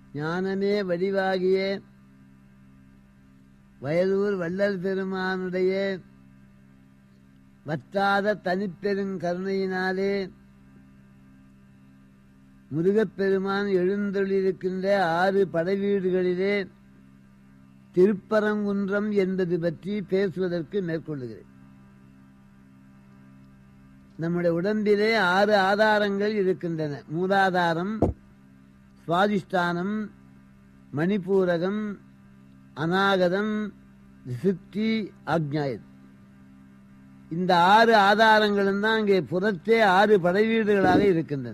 ஞானமே வடிவாகிய வயலூர் வள்ளல் பெருமானுடைய வற்றாத தனிப்பெருங் கருணையினாலே முருகப்பெருமான் எழுந்தொழிருக்கின்ற ஆறு படைவீடுகளிலே திருப்பரங்குன்றம் என்பது பற்றி பேசுவதற்கு மேற்கொள்ளுகிறேன் நம்முடைய உடம்பிலே ஆறு ஆதாரங்கள் இருக்கின்றன மூலாதாரம் சுவாதிஷ்டானம் மணிப்பூரகம் அநாகதம் சித்தி ஆக்ஞாயத் இந்த ஆறு ஆதாரங்களும் தான் அங்கே புறத்தே ஆறு படைவீடுகளாக இருக்கின்றன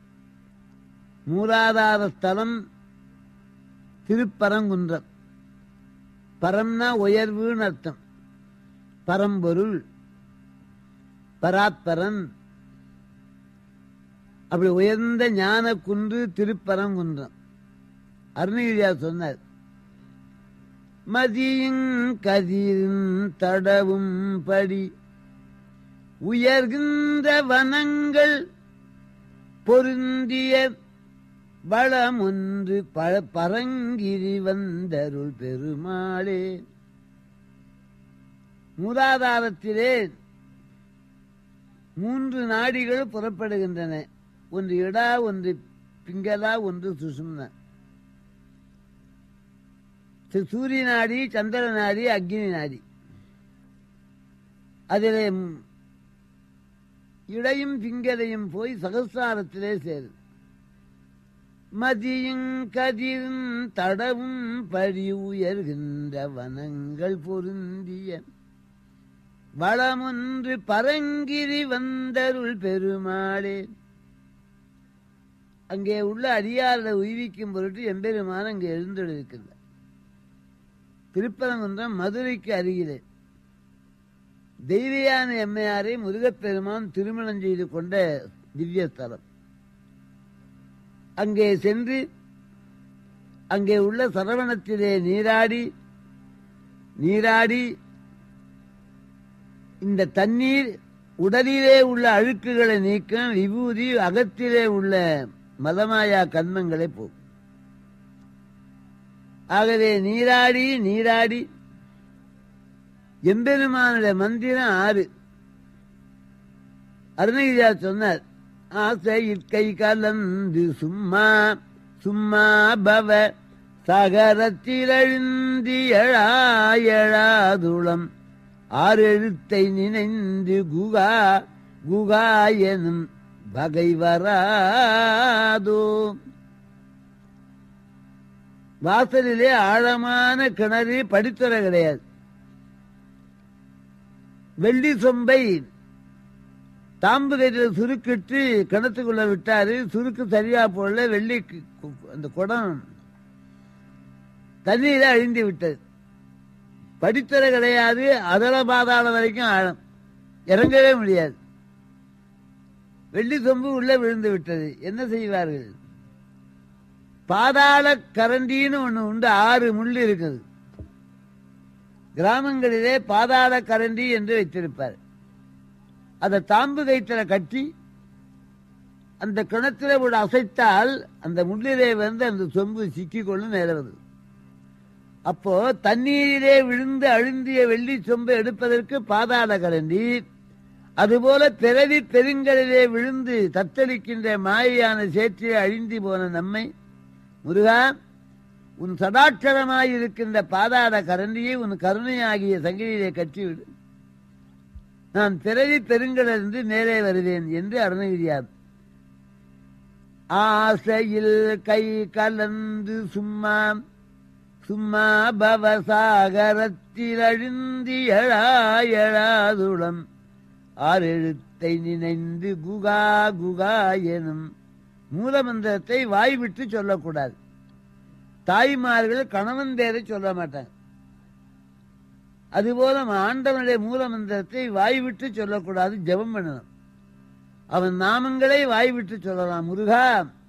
மூலாதார ஸ்தலம் திருப்பரங்குன்றம் பரம்னா உயர்வுன்னு அர்த்தம் பரம்பொருள் பராத்பரன் அப்படி உயர்ந்த ஞான குன்று திருப்பரங்குன்றம் அருணகிரியா சொன்னார் மதியும் கதிரும் தடவும் படி உயர்கின்ற வனங்கள் பொருந்திய வளம் ஒன்று பழ பரங்கிரி வந்தருள் பெருமாளே மூலாதாரத்திலே மூன்று நாடிகள் புறப்படுகின்றன ஒன்று இடா ஒன்று பிங்களா ஒன்று சுசும்னா சி- சூரிய நாடி சந்திர நாடி அக்னி நாடி அதிலே ம், இடையும் பிங்கலையும் போய் சகசாரத்திலே சேரும் மதியும் கதிரும் தடவும் படி உயர்கின்ற வனங்கள் பொருந்திய வளமொன்று பரங்கிரி வந்தருள் பெருமாளே அங்கே உள்ள அடியாரை உய்விக்கும் பொருட்டு எம்பெருமான் அங்கே எழுந்தொழிருக்கின்றார் திருப்பரங்குன்றம் மதுரைக்கு அருகிலே தெய்வயான எம்மையாரை முருகப்பெருமான் திருமணம் செய்து கொண்ட திவ்ய ஸ்தலம் அங்கே சென்று அங்கே உள்ள சரவணத்திலே நீராடி நீராடி இந்த தண்ணீர் உடலிலே உள்ள அழுக்குகளை நீக்கும் விபூதி அகத்திலே உள்ள மதமாயா கண்மங்களை போக்கும் ஆகவே நீராடி நீராடி எம்பெருமானுடைய மந்திரம் ஆறு அருணகிரியா சொன்னார் ஆசை இற்கை கலந்து சும்மா சும்மா பவ சகரத்திலழுந்தி எழாயழாதுளம் ஆறெழுத்தை நினைந்து குகா குகா எனும் வகை வராதோ வாசலிலே ஆழமான கிணறு படித்துறை கிடையாது வெள்ளி சொம்பை தாம்பு கயிற்றில் சுருக்கிட்டு கிணத்துக்குள்ள விட்டாரு சுருக்கு சரியா போடல வெள்ளி கு- கு- அந்த குடம் தண்ணீரை அழிந்து விட்டது படித்துறை கிடையாது அதல பாதாளம் வரைக்கும் ஆழம் இறங்கவே முடியாது வெள்ளி சொம்பு உள்ள விழுந்து விட்டது என்ன செய்வார்கள் பாதாள கரண்டின்னு ஒண்ணு உண்டு ஆறு முள் இருக்குது கிராமங்களிலே பாதாள கரண்டி என்று வைத்திருப்பார் அதை தாம்பு கயிற்றில கட்டி அந்த கிணத்துல ஒரு அசைத்தால் அந்த முள்ளிலே வந்து அந்த சொம்பு சிக்கிக்கொள்ளும் மேலே வருது அப்போ தண்ணீரிலே விழுந்து அழுந்திய வெள்ளி சொம்பை எடுப்பதற்கு பாதாள கரண்டி அதுபோல பிறவி பெருங்கலிலே விழுந்து தத்தளிக்கின்ற மாயான சேற்றிலே அழிந்து போன நம்மை முருகா உன் சதாட்சரமாயிருக்கின்ற பாதாள கரண்டியை உன் கருணையாகிய சங்கிலியிலே கட்டிவிடு நான் பிறவி பெருங்கலிருந்து மேலே வருவேன் என்று அருணகிரியார் ஆசையில் கை கலந்து சும்மா சும்மா பவசாகரத்தில் அழிந்து எழா எழாதுளம் ஆறெழுத்தை நினைந்து குகா குகா எனும் மூலமந்திரத்தை வாய் விட்டு சொல்லக்கூடாது தாய்மார்கள் கணவன் பேரை சொல்ல மாட்டாங்க அதுபோல ஆண்டவனுடைய மூலமந்திரத்தை வாய் விட்டு சொல்லக்கூடாது ஜெபம் பண்ணணும் அவன் நாமங்களை வாய் விட்டு சொல்லலாம் முருகா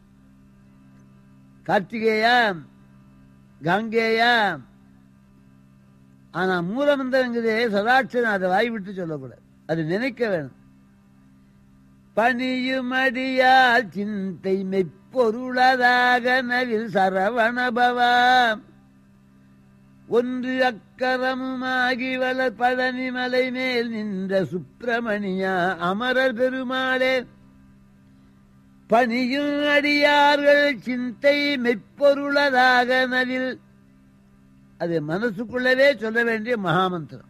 கார்த்திகேயா காங்கேயா ஆனா மூலமந்திரங்கிறதே சதாட்சரம் அதை வாய் விட்டு சொல்லக்கூடாது அது நினைக்க வேணும் பணியுமடியால் சிந்தை மெய்ப்பொருளதாக நவில் சரவணபவாம் ஒன்று அக்கரமுமாகி வளர் பழனிமலை மேல் நின்ற சுப்பிரமணியா அமரர் பெருமாளே பணியும் அடியார்கள் சிந்தை மெய்ப்பொருளதாக நவில் அது மனசுக்குள்ளவே சொல்ல வேண்டிய மகாமந்திரம்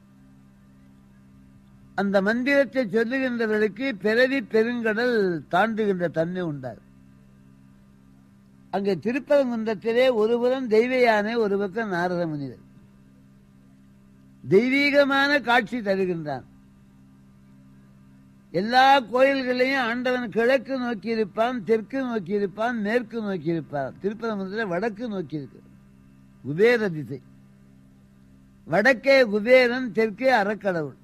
அந்த மந்திரத்தை சொல்லுகின்றவர்களுக்கு பிறவி பெருங்கடல் தாண்டுகின்ற தன்மை உண்டாது அங்கே திருப்பரங்குன்றத்திலே ஒருபுறம் தெய்வ யானை ஒரு பக்கம் நாரத முனிவர் தெய்வீகமான காட்சி தருகின்றான் எல்லா கோயில்களையும் ஆண்டவன் கிழக்கு நோக்கி இருப்பான் தெற்கு நோக்கி இருப்பான் மேற்கு நோக்கி இருப்பான் திருப்பரங்குன்றத்தில் வடக்கு நோக்கி இருக்கு குபேர திசை வடக்கே குபேரன் தெற்கே அறக்கடவுள்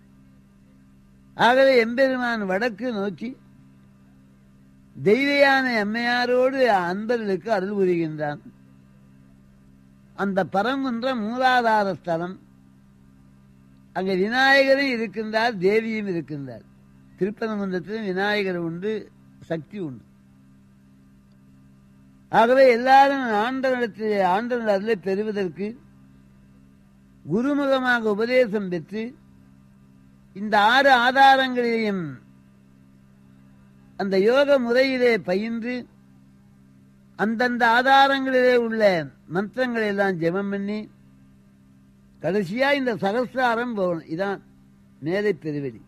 ஆகவே எம்பெருமான் வடக்கு நோக்கி தெய்வயான எம்மையாரோடு அன்பர்களுக்கு அருள் புரிகின்றான் அந்த பரங்குன்ற மூலாதார ஸ்தலம் அங்கே விநாயகரும் இருக்கின்றார் தேவியும் இருக்கின்றார் திருப்பரங்குன்றத்திலும் விநாயகர் உண்டு சக்தி உண்டு ஆகவே எல்லாரும் ஆண்டவனிடத்தில் ஆண்டவன் அருளை பெறுவதற்கு குருமுகமாக உபதேசம் பெற்று இந்த ஆறு ஆதாரங்களையும் அந்த யோக முறையிலே பயின்று அந்தந்த ஆதாரங்களிலே உள்ள மந்திரங்களை எல்லாம் ஜெபம் பண்ணி கடைசியா இந்த சகசிராரம் போகணும் இதான் மேலை பெருவெளி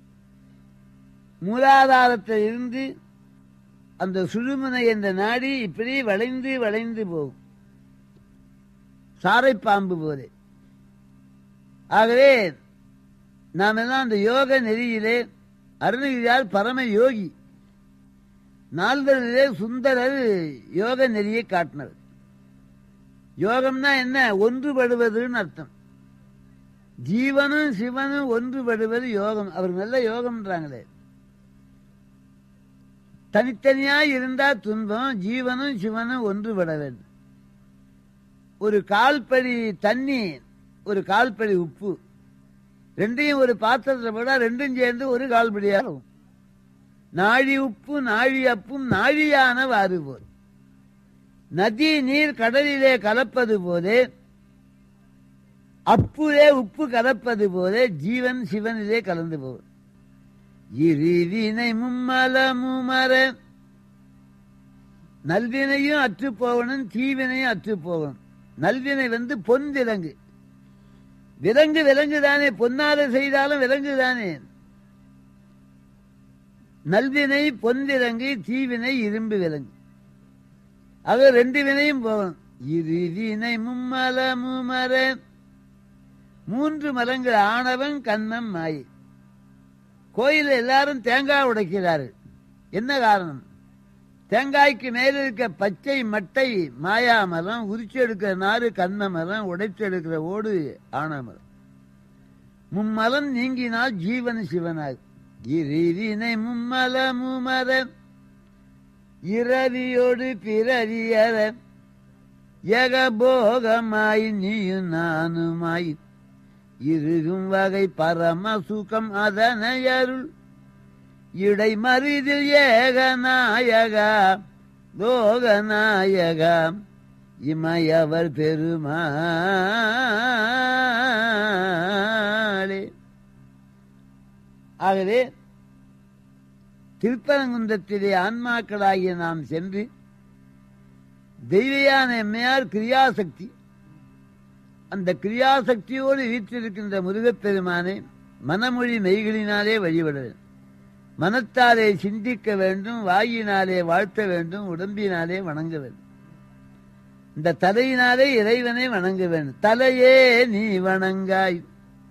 மூலாதாரத்தில் இருந்து அந்த சுழுமுனை என்ற நாடி இப்படி வளைந்து வளைந்து போகும் சாரைப்பாம்பு போலே ஆகவே நாம் எல்லாம் அந்த யோக நெறியிலே அருணகிரியார் பரம யோகி நால்வரிலே சுந்தரர் யோக நெறியை காட்டினர் யோகம்னா என்ன ஒன்றுபடுவதுன்னு அர்த்தம் ஜீவனும் சிவனும் ஒன்றுபடுவது யோகம் அவர் நல்ல யோகம்ன்றாங்களே தனித்தனியா இருந்தா துன்பம் ஜீவனும் சிவனும் ஒன்றுபட வேண்டும் ஒரு கால்படி தண்ணி ஒரு கால்படி உப்பு ரெண்டையும் ஒரு பாத்திரத்தில் போட ரெண்டும் சேர்ந்து ஒரு கால்படியாகும் நாழி உப்பு நாழி அப்பும் நாழியான வாறு போல் நதி நீர் கடலிலே கலப்பது போதே அப்புலே உப்பு கலப்பது போதே ஜீவன் சிவனிலே கலந்து போகும் இருவினை மும்மல முமர நல்வினையும் அற்று போகணும் தீவினையும் அற்று போகணும் நல்வினை வந்து பொன் விலங்கு விலங்கு விலங்கு தானே பொன்னால செய்தாலும் விலங்கு தானே நல்வினை பொன் விலங்கு தீவினை இரும்பு விலங்கு அது ரெண்டு வினையும் போகணும் இருவினை மும்மல முமர மூன்று மரங்கள் ஆணவன் கண்ணம் மாயை கோயில் எல்லாரும் தேங்காய் உடைக்கிறார்கள் என்ன காரணம் தேங்காய்க்கு மேல இருக்க பச்சை மட்டை மாயா மரம் உரிச்சு எடுக்கிற நாறு கண்ண மரம் உடைச்சு எடுக்கிற ஓடு ஆன மரம் மும்மலம் நீங்கினால் ஜீவன் சிவனாகும் இருவினை மும்மல முமர இரவியோடு பிறவியற ஏகபோகமாய் நீயும் நானுமாய் இருகும் வகை பரம சுகம் அதனையருள் இடை மருதில் ஏகநாயகா லோகநாயகா இமையவர் பெருமாளே ஆகவே திருப்பரங்குன்றத்திலே ஆன்மாக்களாகிய நாம் சென்று தெய்வயான எம்மையார் கிரியாசக்தி அந்த கிரியாசக்தியோடு வீற்றிருக்கின்ற முருகப்பெருமானை மனமொழி மெய்களினாலே வழிபட வேண்டும் மனத்தாலே சிந்திக்க வேண்டும் வாயினாலே வாழ்த்த வேண்டும் உடம்பினாலே வணங்க வேண்டும் இந்த தலையினாலே இறைவனை வணங்க வேண்டும் தலையே நீ வணங்காய்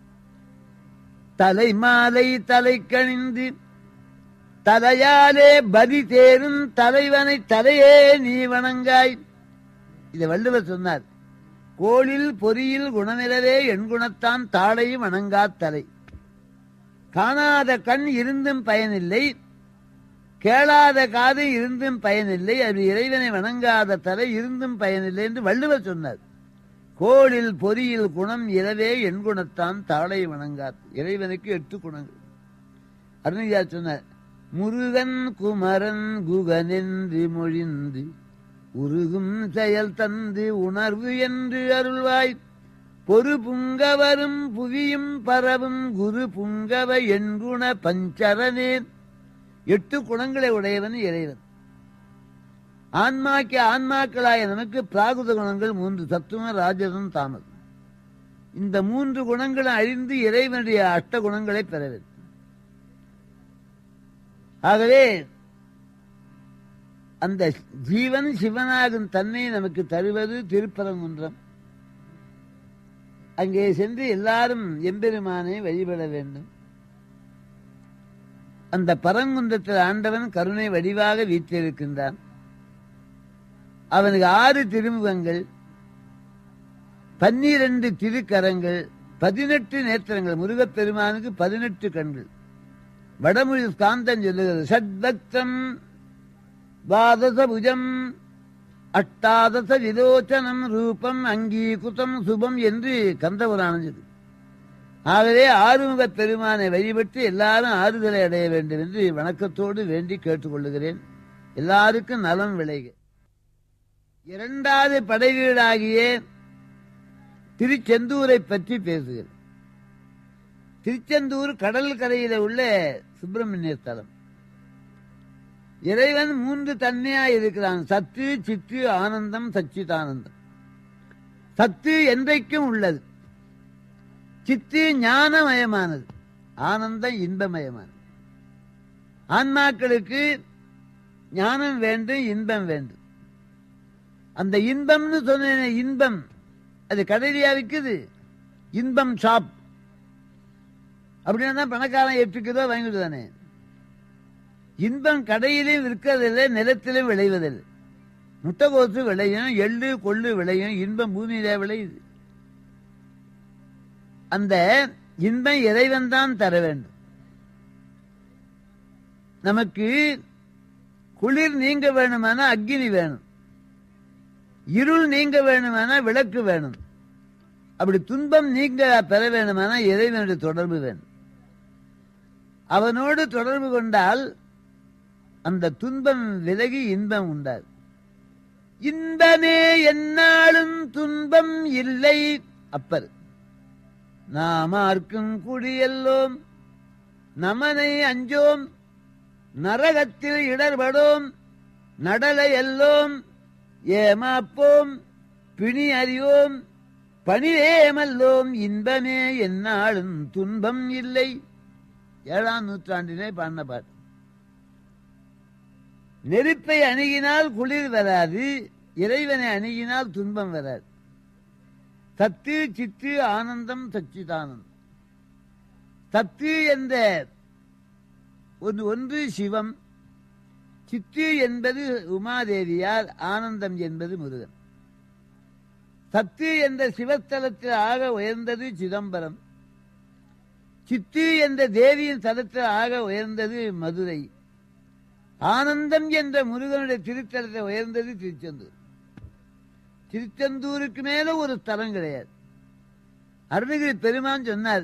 தலை மாலை தலை கணிந்து தலையாலே பதி தேரும் தலைவனை தலையே நீ வணங்காய் இதை வள்ளுவர் சொன்னார் கோளில் பொறியில் குணமிலவே என் குணத்தான் தாளை வணங்கா தலை காணாத கண் இருந்தும் பயனில்லை கேளாத காது இருந்தும் பயனில்லை அது இறைவனை வணங்காத தலை இருந்தும் பயனில்லை என்று வள்ளுவர் சொன்னார் கோளில் பொறியில் குணம் இரவே என் குணத்தான் தாளை வணங்காது இறைவனுக்கு எட்டு குணங்கள் அருணையா சொன்னார் முருகன் குமரன் குகனென்று மொழிந்து உருகும் செயல் தந்து உணர்வு என்று அருள்வாய் பொறு புங்கவரும் புவியும் பரவும் குரு புங்கவ எண்குண பஞ்சரனே எட்டு குணங்களை உடையவன் இறைவன் ஆன்மாக்கு ஆன்மாக்களாய நமக்கு பிராகுத குணங்கள் மூன்று சத்துவம் ராஜசம் தாமதம் இந்த மூன்று குணங்களும் அழிந்து இறைவனுடைய அஷ்ட குணங்களை பெற வேண்டும் ஆகவே அந்த ஜீவன் சிவனாகும் தன்மையை நமக்கு தருவது திருப்பரங்குன்றம் அங்கே சென்று எல்லாரும் எம்பெருமானை வழிபட வேண்டும் அந்த பரங்குன்றத்தில் ஆண்டவன் கருணை வடிவாக வீற்றிருக்கின்றான் அவனுக்கு ஆறு திருமுகங்கள் பன்னிரண்டு திருக்கரங்கள் பதினெட்டு நேத்திரங்கள் முருகப்பெருமானுக்கு பதினெட்டு கண்கள் வடமொழி ஸ்காந்தம் சொல்லுகிறது சத்பக்தம் துவாதச புஜம் அட்டாதச விலோச்சனம் ரூபம் அங்கீகுதம் சுபம் என்று கந்தபுராணம் சொல்லு ஆகவே ஆறுமுக பெருமானை வழிபட்டு எல்லாரும் ஆறுதலை அடைய வேண்டும் என்று வணக்கத்தோடு வேண்டி கேட்டுக்கொள்ளுகிறேன் எல்லாருக்கும் நலம் விளைக இரண்டாவது படைவீடாகிய திருச்செந்தூரை பற்றி பேசுகிறேன் திருச்செந்தூர் கடல் கரையில உள்ள சுப்பிரமணிய ஸ்தலம் இறைவன் மூன்று தன்மையா இருக்கிறான் சத்து சித்து ஆனந்தம் சச்சிதானந்தம் சத்து என்றைக்கும் உள்ளது சித்து ஞானமயமானது ஆனந்தம் இன்பமயமானது ஆன்மாக்களுக்கு ஞானம் வேண்டும் இன்பம் வேண்டும் அந்த இன்பம்னு சொன்ன இன்பம் அது கடையிலையா விற்குது இன்பம் ஷாப் அப்படின்னா பணக்காரன் எட்டு கிலோ வாங்கிட்டு தானே இன்பம் கடையிலையும் விற்கிறதில்லை நிலத்திலும் விளைவதில்லை முட்டைகோசு விளையும் எள்ளு கொள்ளு விளையும் இன்பம் பூமியில விளையுது அந்த இன்பம் இறைவன் தான் தர வேண்டும் நமக்கு குளிர் நீங்க வேணுமானா அக்னி வேணும் இருள் நீங்க வேணுமானா விளக்கு வேணும் அப்படி துன்பம் நீங்க பெற வேணுமானா இறைவனுடைய தொடர்பு வேணும் அவனோடு தொடர்பு கொண்டால் அந்த துன்பம் விலகி இன்பம் உண்டாது இன்பமே என்னாலும் துன்பம் இல்லை அப்பர் நாமார்க்கும் குடியெல்லோம் நமனை அஞ்சோம் நரகத்தில் இடர்படோம் நடலை எல்லோம் ஏமாப்போம் பிணி அறிவோம் பணிவேமல்லோம் இன்பமே என்னாலும் துன்பம் இல்லை ஏழாம் நூற்றாண்டிலே பாடின பாட்டு நெருப்பை அணுகினால் குளிர் வராது இறைவனை அணுகினால் துன்பம் வராது சத்து சித்து ஆனந்தம் சச்சிதானந்தம் சத்து என்ற ஒன்று ஒன்று சிவம் சித்து என்பது உமாதேவியார் ஆனந்தம் என்பது முருகன் சத்து என்ற சிவஸ்தலத்தில் ஆக உயர்ந்தது சிதம்பரம் சித்து என்ற தேவியின் தலத்தில் ஆக உயர்ந்தது மதுரை ஆனந்தம் என்ற முருகனுடைய திருத்தலத்தில் உயர்ந்தது திருச்செந்தூர் திருச்செந்தூருக்கு மேல ஒரு ஸ்தலம் கிடையாது அருணகிரி பெருமான் சொன்னார்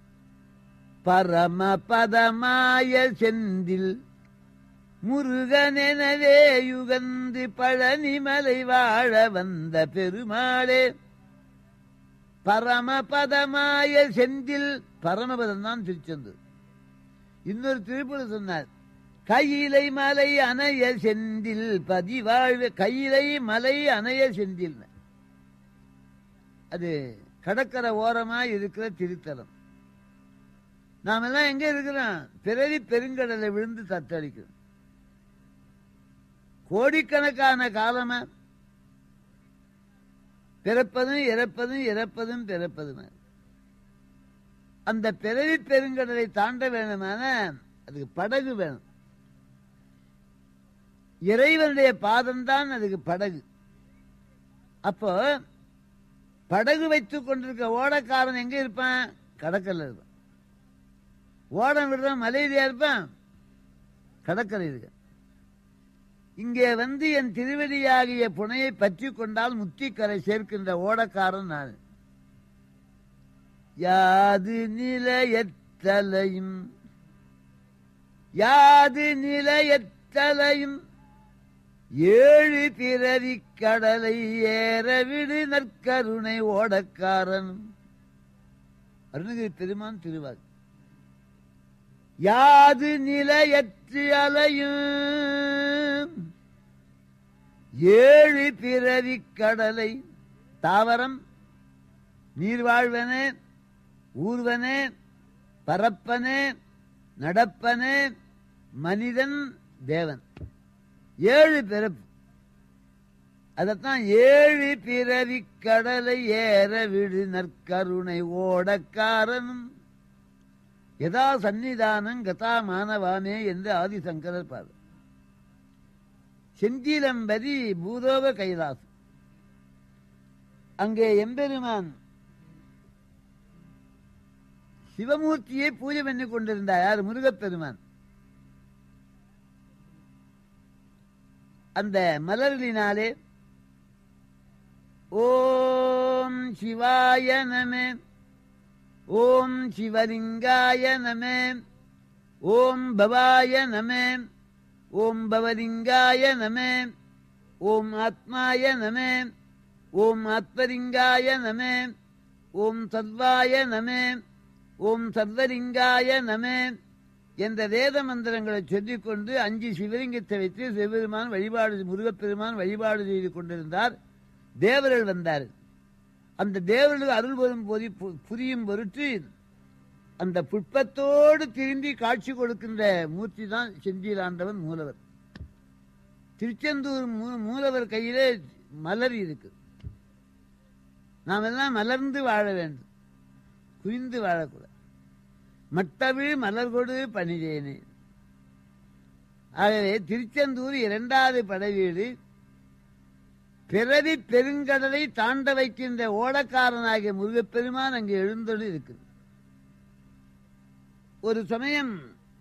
பரம பதமாய செந்தில் முருகனெனவே யுகந்து பழனிமலை வாழ வந்த பெருமாளே பரமபதமாய செந்தில் பரமபதம் தான் திருச்செந்தூர் இன்னொரு திருப்பூர் சொன்னார் கையிலை மலை அணைய செந்தில் பதிவாழ்வு கையிலை மலை அணைய செந்தில் அது கடற்கரை ஓரமா இருக்கிற திருத்தலம் நாம எல்லாம் எங்க இருக்கிறோம் பிறவி பெருங்கடலை விழுந்து தத்தளிக்கிறோம் கோடிக்கணக்கான காலமா பிறப்பதும் இறப்பதும் இறப்பதும் பிறப்பதும் அந்த பிறவி பெருங்கடலை தாண்ட வேணுமான அதுக்கு படகு வேணும் இறைவனுடைய பாதம் தான் அதுக்கு படகு அப்போ படகு வைத்துக் கொண்டிருக்க ஓடக்காரன் எங்க இருப்பான் கடற்கரை இருப்பான் ஓடம் விடுறான் மலையிலியா இருப்பான் கடற்கரை இருக்க இங்கே வந்து என் திருவடியாகிய புனையை பற்றி கொண்டால் முத்திக்கரை சேர்க்கின்ற ஓடக்காரன் நான் யாது நிலையத்தலையும் யாது நிலையற்றலையும் ஏழு பிறவி கடலை ஏறவிடு நற்கருணை ஓடக்காரனும் அருணகிரி பெருமான் திருவாக்கு யாது நிலையற்று அலையும் ஏழு பிறவி கடலை தாவரம் நீர்வாழ்வனே ஊர்வனே பரப்பனே நடப்பனே மனிதன் தேவன் ஏழு பிறப்பு அதத்தான் ஏழு பிறவி கடலை ஏற விடு நற்கருணை ஓடக்காரனும் யதா சந்நிதானம் கதா மானவானே என்று ஆதிசங்கரர் பாரு செந்திலம்பதி பூதோக கைலாசம் அங்கே எம்பெருமான் சிவமூர்த்தியை பூஜை பண்ணி கொண்டிருந்தார் யார் முருகப்பெருமான் அந்த மலர்களினாலே ஓம் சிவாய நமே ஓம் சிவலிங்காய நமே ஓம் பவாய நமே ஓம் பவலிங்காய நமே ஓம் ஆத்மாய நமே ஓம் ஆத்மலிங்காய நமே ஓம் சர்வாய நமே ஓம் சர்வலிங்காய நமே என்ற வேத மந்திரங்களை சொல்லிக்கொண்டு அஞ்சு சிவலிங்கத்தை வைத்து சிவபெருமான் வழிபாடு முருகப்பெருமான் வழிபாடு செய்து கொண்டிருந்தார் தேவர்கள் வந்தார் அந்த தேவர்களுக்கு அருள் வரும் போது பு- புரியும் பொருட்டு அந்த புட்பத்தோடு திரும்பி காட்சி கொடுக்கின்ற மூர்த்தி தான் செந்திலாண்டவன் மூலவர் திருச்செந்தூர் மூ- மூலவர் கையிலே மலர் இருக்கு நாம் எல்லாம் மலர்ந்து வாழ வேண்டும் குவிந்து வாழக்கூடாது மட்டவிழ் மலர் கொடு பணிதேனே ஆகவே திருச்செந்தூர் இரண்டாவது படைவீடு பிறவி பெருங்கடலை தாண்ட வைக்கின்ற ஓடக்காரனாகிய முருகப்பெருமான் அங்கே எழுந்தொழி இருக்குது ஒரு சமயம்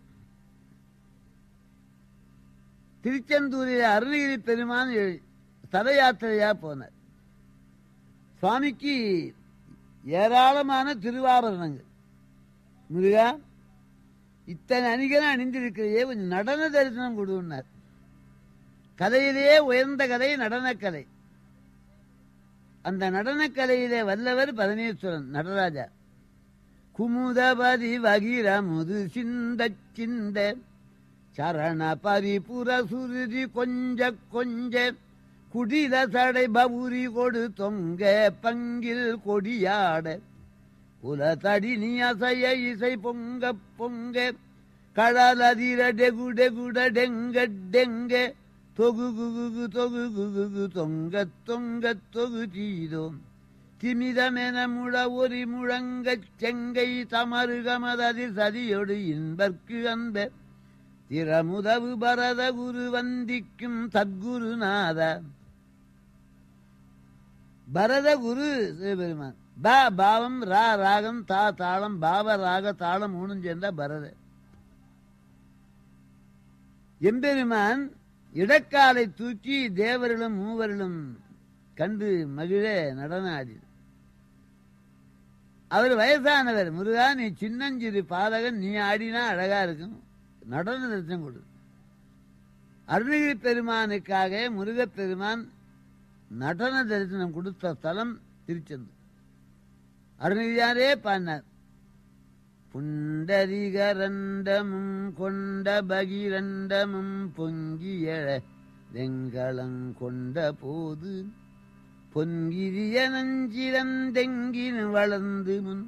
திருச்செந்தூரில் அருணகிரி பெருமான் எழு- தல யாத்திரையா போனார் சுவாமிக்கு ஏராளமான திருவாபரணங்கள் முருகா இத்தனை அணிகளும் அணிந்திருக்கிறையே கொஞ்சம் நடன தரிசனம் கொடுன்னார் கலையிலேயே உயர்ந்த கலை நடனக்கலை அந்த நடனக்கலையிலே வல்லவர் பரமேஸ்வரன் நடராஜா குமுதபதி வகிர முது சிந்த சிந்த சரண பரிபுர சுருதி கொஞ்ச கொஞ்ச குடில சடை பவுரி கொடு தொங்க பங்கில் கொடியாட குலதடி நீ அசைய இசை பொங்க பொங்க கடல் அதிர டெகு டெகுட டெங்க டெங்க தொகு குகு தொகு குகு தொங்க தொங்க தொகு தீதோம் திமிதமென முழ ஒரு முழங்கச் செங்கை தமருகமததி சதியொடு இன்பர்க்கு அன்ப திறமுதவு பரத குரு வந்திக்கும் சத்குருநாத பரத குரு சிவபெருமான் ப பாவம் ரா ராகம் தா தாளம் பாவ ராக தாளம் மூணும் சேர்ந்தா பரத எம்பெருமான் இடக்காலை தூக்கி தேவர்களும் மூவர்களும் கண்டு மகிழ நடன ஆடினார் அவர் வயசானவர் முருகா நீ சின்னஞ்சிறு பாதகன் நீ ஆடினா அழகா இருக்கும் நடன தரிசனம் கொடு அருணகிரி பெருமானுக்காக முருகப்பெருமான் நடன தரிசனம் கொடுத்த ஸ்தலம் திருச்செந்தூர் அருணகிரியாரே பாடினார் புண்டரிகரண்டமும் கொண்ட பகிரண்டமும் பொங்கிய வெங்களம் கொண்ட போது பொன்கிரிய நஞ்சிரந்தெங்கின் வளர்ந்து முன்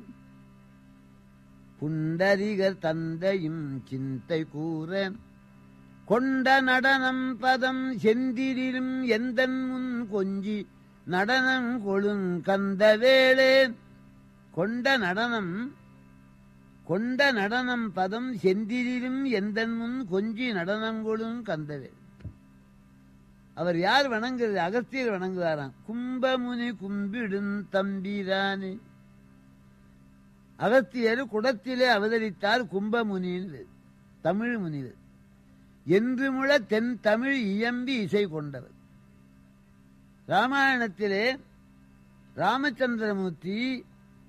புண்டரிகர் தந்தையும் சிந்தை கூற கொண்ட நடனம் பதம் செந்திரிலும் எந்தன் முன் கொஞ்சி நடனம் கொழுங் கந்த வேளே கொண்ட நடனம் கொண்ட நடனம் பதம் செந்திரிலும் எந்தன் முன் கொஞ்சி நடனம் கொழுங் கந்தவே அவர் யார் வணங்குறது அகஸ்தியர் வணங்குவாராம் கும்பமுனி கும்பிடும் தம்பிரானே அகஸ்தியர் குடத்திலே அவதரித்தார் கும்பமுனின்னு தமிழ் முனிவர் என்று முழ தென் தமிழ் இயம்பி இசை கொண்டவர் ராமாயணத்திலே ராமச்சந்திரமூர்த்தி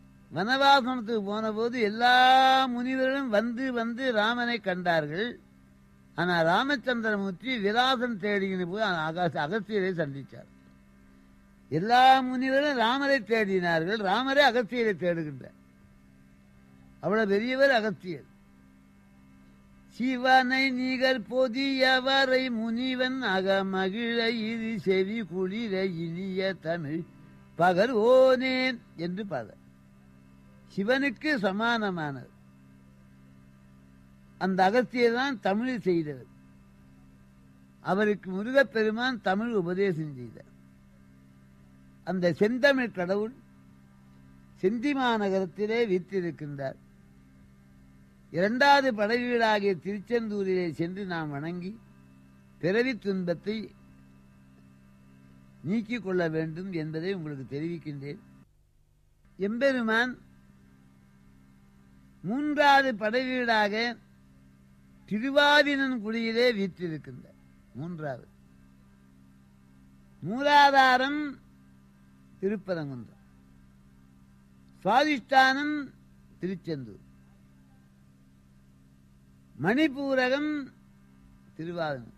வனவாசனத்துக்கு போன போது எல்லா முனிவர்களும் வந்து வந்து ராமனை கண்டார்கள் ஆனா ராமச்சந்திரமூர்த்தி விலாசம் தேடின போது அக- அகஸ்தியரை சந்திச்சார் எல்லா முனிவரும் ராமரை தேடினார்கள் ராமரே அகஸ்தியரை தேடுகின்றார் அவ்வளவு பெரியவர் அகஸ்தியர் சிவனை நிகர் பொதியவரை முனிவன் அகமகிழ இது செவி குளிர இனிய தமிழ் பகர்வோனே என்று பாட சிவனுக்கு சமானமானது அந்த அகஸ்தியர் தான் தமிழ் செய்தவர் அவருக்கு முருகப்பெருமான் தமிழ் உபதேசம் செய்தார் அந்த செந்தமிழ் கடவுள் செந்திமா நகரத்திலே வீற்றிருக்கின்றார் இரண்டாவது படைவீடாகிய திருச்செந்தூரிலே சென்று நாம் வணங்கி பிறவி துன்பத்தை நீக்கிக் கொள்ள வேண்டும் என்பதை உங்களுக்கு தெரிவிக்கின்றேன் எம்பெருமான் மூன்றாவது படைவீடாக திருவாவினன்குடியிலே வீற்றிருக்கின்றார் மூன்றாவது மூலாதாரம் திருப்பரங்குன்றம் சுவாதிஷ்டானம் திருச்செந்தூர் மணிப்பூரகம் திருவாதனம்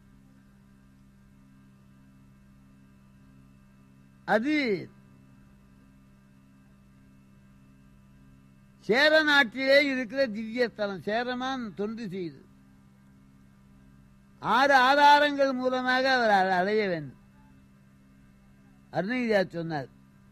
அது சேர நாட்டிலே இருக்கிற திவ்ய ஸ்தலம் சேரமான் தொண்டு செய்து ஆறு ஆதாரங்கள் மூலமாக அவர் அ- அடைய வேண்டும் அருணகிரியா சொன்னார்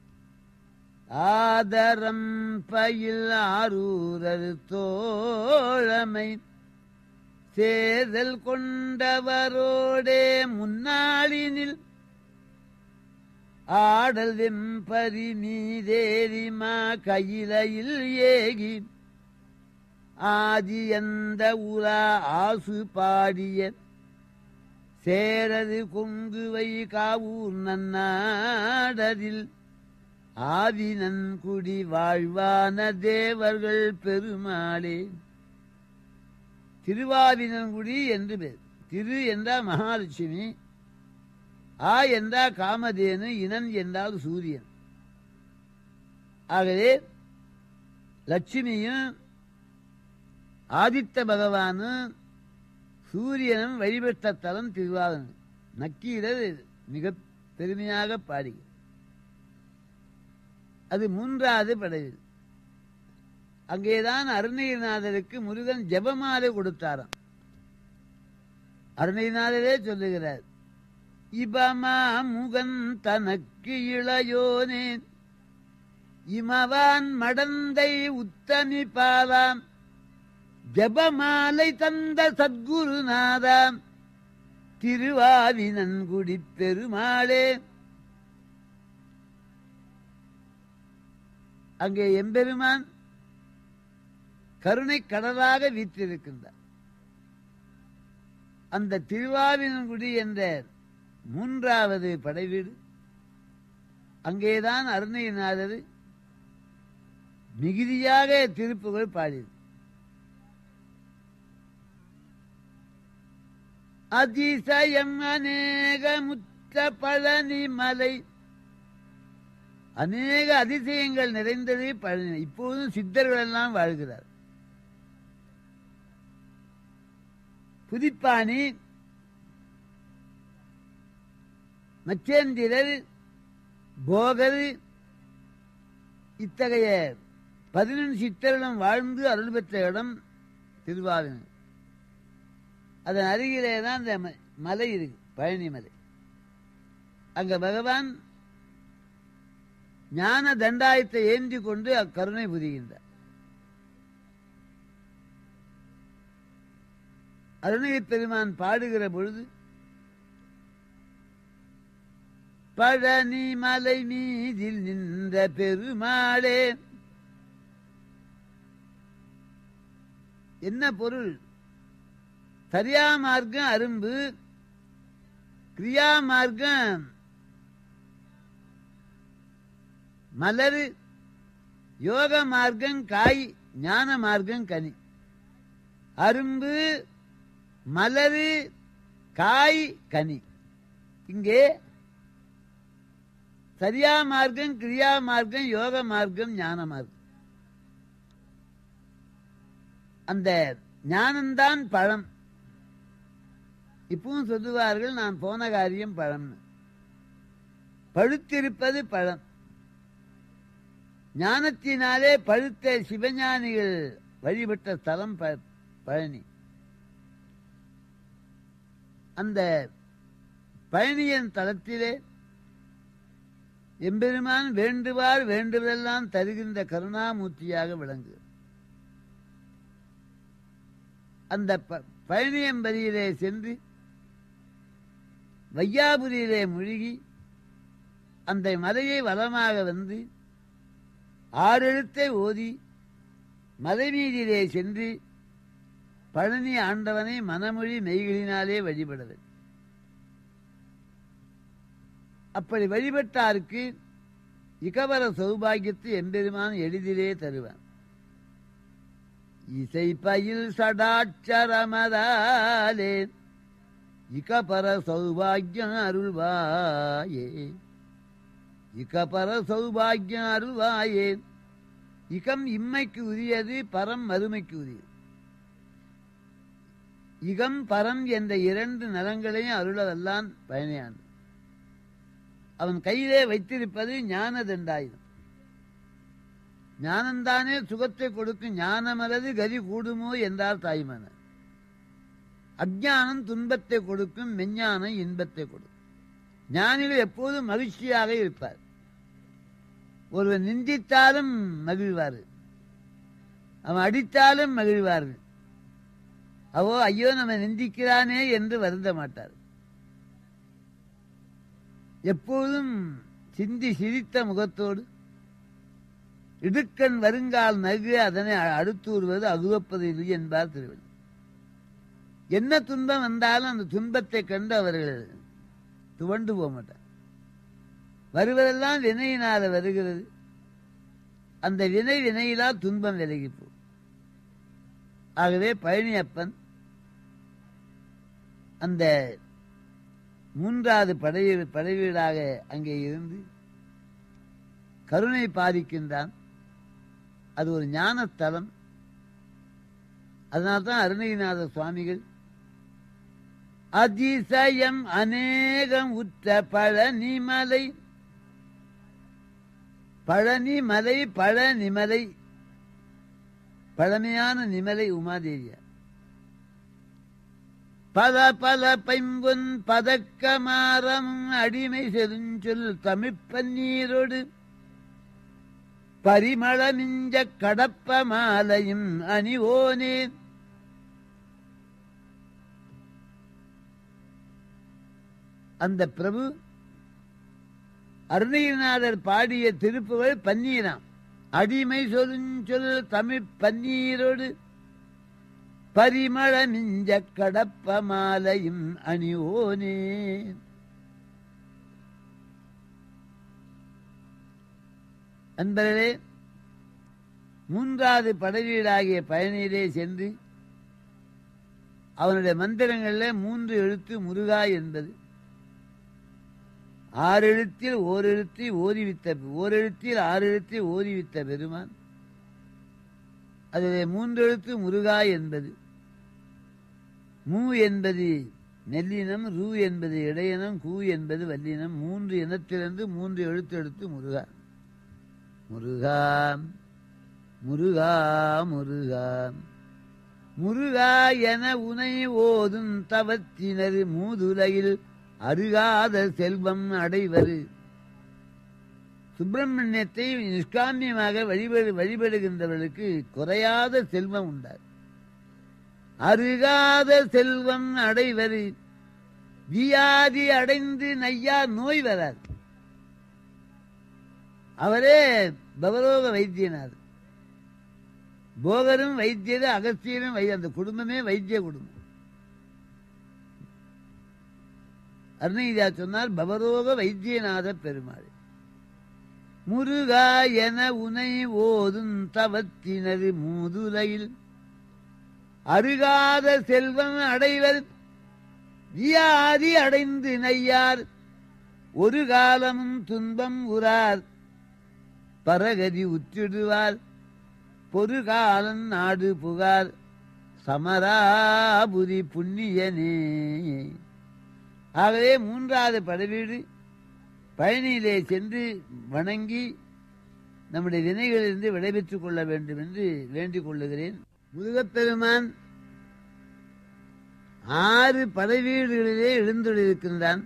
ஆதரம் பயில் ஆரூரர் தோழமை சேர்தல் கொண்டவரோடே முன்னாளினில் ஆடல் வெம்பரி மீதேறி மா கையிலையில் ஏகி ஆதி எந்த உலா ஆசு பாடிய சேரது கொங்குவை காவூர் நன்னாடரில் ஆவினன்குடி வாழ்வான தேவர்கள் பெருமாளே திருவாவினன்குடி என்று பேர் திரு என்றால் மகாலட்சுமி ஆ என்றால் காமதேனு இனன் என்றால் சூரியன் ஆகவே லட்சுமியும் ஆதித்த பகவானும் சூரியனும் வழிபட்ட தலம் திருவாதனம் நக்கீரர் மிக பெருமையாக பாடி அது மூன்றாவது படையில் அங்கேதான் அருணகிரிநாதருக்கு முருகன் ஜெபமாலை கொடுத்தாராம் அருணகிரிநாதரே சொல்லுகிறார் இபமா முகன் தனக்கு இளையோனேன் இமவான் மடந்தை உத்தமி பாலாம் ஜபமாலை தந்த சத்குருநாதாம் திருவாவினன்குடி பெருமாளே அங்கே எம்பெருமான் கருணை கடலாக வீற்றிருக்கின்றார் அந்த திருவாவினன்குடி என்ற மூன்றாவது படைவீடு அங்கேதான் அருணகிரிநாதர் மிகுதியாக திருப்புகள் பாடியது அதிசயம் அநேக முத்த பழனி மலை அநேக அதிசயங்கள் நிறைந்தது பழனி இப்போதும் சித்தர்கள் எல்லாம் வாழ்கிறார் புதிப்பாணி மச்சேந்திரர் போகர் இத்தகைய பதினெண்டு சித்தர்களும் வாழ்ந்து அருள் பெற்ற இடம் திருவாவினர் அதன் அருகிலே தான் அந்த ம- மலை இருக்கு பழனி மலை அங்க பகவான் ஞான தண்டாயத்தை ஏந்தி கொண்டு அக்கருணை புரிகின்றார் அருணகிரி பெருமான் பாடுகிற பொழுது பழனி மலை மீதில் நின்ற பெருமாளே என்ன பொருள் சரியா மார்க்கம் அரும்பு கிரியா மார்க்கம் மலர் யோக மார்க்கம் காய் ஞான மார்க்கம் கனி அரும்பு மலரு காய் கனி இங்கே சரியா மார்க்கம் கிரியா மார்க்கம் யோக மார்க்கம் ஞான மார்க்கம் அந்த ஞானம்தான் பழம் இப்பவும் சொல்லுவார்கள் நான் போன காரியம் பழம்னு பழுத்திருப்பது பழம் ஞானத்தினாலே பழுத்த சிவஞானிகள் வழிபட்ட ஸ்தலம் ப- பழனி அந்த பழனியின் தலத்திலே எம்பெருமான் வேண்டுவார் வேண்டுவதெல்லாம் தருகின்ற கருணாமூர்த்தியாக விளங்கு அந்த ப- பழனியம்பதியிலே சென்று வையாபுரியிலே மூழ்கி அந்த மலையை வலமாக வந்து ஆறெழுத்தை ஓதி மலை மீதிலே சென்று பழனி ஆண்டவனை மனமொழி மெய்களினாலே வழிபடுவது அப்படி வழிபட்டாருக்கு இகவர சௌபாகியத்தை எம்பெருமான் எளிதிலே தருவான் இசை பயில் சடாட்சரமதாலே இகபர சௌபாகியம் அருள்வாயே இகபர சௌபாகியம் அருள்வாயே இகம் இம்மைக்கு உரியது பரம் மறுமைக்கு உரியது இகம் பரம் என்ற இரண்டு நலங்களையும் அருளவல்லான் பயணியான் அவன் கையிலே வைத்திருப்பது ஞான தண்டாயுதம் ஞானம்தானே சுகத்தை கொடுக்கும் ஞானமலது கதி கூடுமோ என்றார் தாய்மனர் அஜ்ஞானம் துன்பத்தை கொடுக்கும் மெஞ்ஞானம் இன்பத்தை கொடுக்கும் ஞானிகள் எப்போதும் மகிழ்ச்சியாக இருப்பார் ஒருவன் நிந்தித்தாலும் மகிழ்வார் அவன் அடித்தாலும் மகிழ்வார்கள் அவோ ஐயோ நம்ம நிந்திக்கிறானே என்று வருந்த மாட்டார் எப்போதும் சிந்தி சிரித்த முகத்தோடு இடுக்கண் வருங்கால் நகு அதனை அடுத்தூறுவது அகுவப்பது இல்லை என்பார் திருவள்ளுவர் என்ன துன்பம் வந்தாலும் அந்த துன்பத்தை கண்டு அவர்கள் துவண்டு போக மாட்டார் வருவதெல்லாம் வினையினால வருகிறது அந்த வினை வினையிலா துன்பம் விலகி போகும் ஆகவே பழனியப்பன் அந்த மூன்றாவது படை படைவீடாக அங்கே இருந்து கருணை பாதிக்கின்றான் அது ஒரு ஞானத்தலம் அதனால்தான் அருணகிரிநாத சுவாமிகள் அதிசயம் அநேகம் உற்ற பழனிமலை பழனிமலை பழனிமலை பழமையான நிமலை உமாதேவியார் பல பல பைம்பொன் பதக்கமாரம் அடிமை செருஞ்சொல் தமிழ்ப்பன்னீரோடு பரிமளமிஞ்ச கடப்ப மாலையும் அணிவோனே அந்த பிரபு அருணகிரிநாதர் பாடிய திருப்புகள் பன்னீராம் அடிமை சொல் தமிழ் பன்னீரோடு பரிமள மிஞ்ச கடப்ப மாலையும் அணிவோனே அன்பர்களே மூன்றாவது படவீடாகிய பயணியிலே சென்று அவனுடைய மந்திரங்களில் மூன்று எழுத்து முருகா என்பது ஆறு எழுத்தில் ஓரெழுத்தை ஓதிவித்த ஓரெழுத்தில் ஆறு எழுத்தை ஓதிவித்த பெருமான் அதிலே மூன்று எழுத்து முருகா என்பது மூ என்பது நெல்லினம் ரூ என்பது இடையினம் கூ என்பது வல்லினம் மூன்று இனத்திலிருந்து மூன்று எழுத்து எடுத்து முருகா முருகா முருகா முருகா முருகா என உனை ஓதும் தவத்தினர் மூதுலையில் அருகாத செல்வம் அடைவது சுப்பிரமணியத்தை நிஷ்காமியமாக வழிபடு வழிபடுகின்றவர்களுக்கு குறையாத செல்வம் உண்டார் அருகாத செல்வம் அடைவது வியாதி அடைந்து நையா நோய் வராது அவரே பவரோக வைத்தியனார் போகரும் வைத்தியரும் அகஸ்தியரும் வை அந்த குடும்பமே வைத்திய குடும்பம் அருணகிரியா சொன்னார் பவரோக வைத்தியநாத பெருமாள் முருகா என உனை ஓதும் தவத்தினது மூதுலையில் அருகாத செல்வம் அடைவர் வியாதி அடைந்து நையார் ஒரு காலமும் துன்பம் உறார் பரகதி உற்றிடுவார் பொறுகாலன் நாடு புகார் சமராபுரி புண்ணியனே ஆகவே மூன்றாவது படைவீடு பழனியிலே சென்று வணங்கி நம்முடைய வினைகளிலிருந்து விடைபெற்றுக் கொள்ள வேண்டும் என்று வேண்டிக் கொள்ளுகிறேன் முருகப்பெருமான் ஆறு படைவீடுகளிலே எழுந்துள்ளிருக்கின்றான்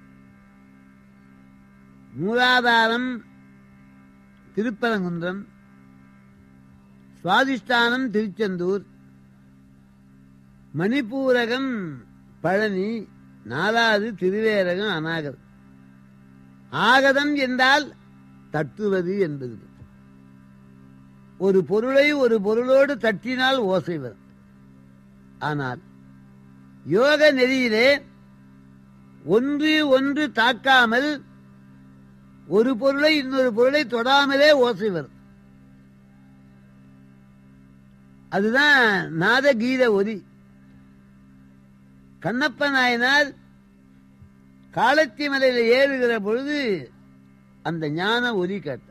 மூலாதாரம் திருப்பரங்குன்றம் சுவாதிஷ்டானம் திருச்செந்தூர் மணிப்பூரகம் பழனி நாலாவது திருவேரகம் அநாகர் ஆகதம் என்றால் தட்டுவது என்பது ஒரு பொருளை ஒரு பொருளோடு தட்டினால் ஓசை வரும் ஆனால் யோக நெறியிலே ஒன்று ஒன்று தாக்காமல் ஒரு பொருளை இன்னொரு பொருளை தொடாமலே ஓசை வரும் அதுதான் நாதகீத ஒலி கண்ணப்ப நாயனார் காலத்தி மலையில ஏறுகிற பொழுது அந்த ஞான ஒலி கேட்டார்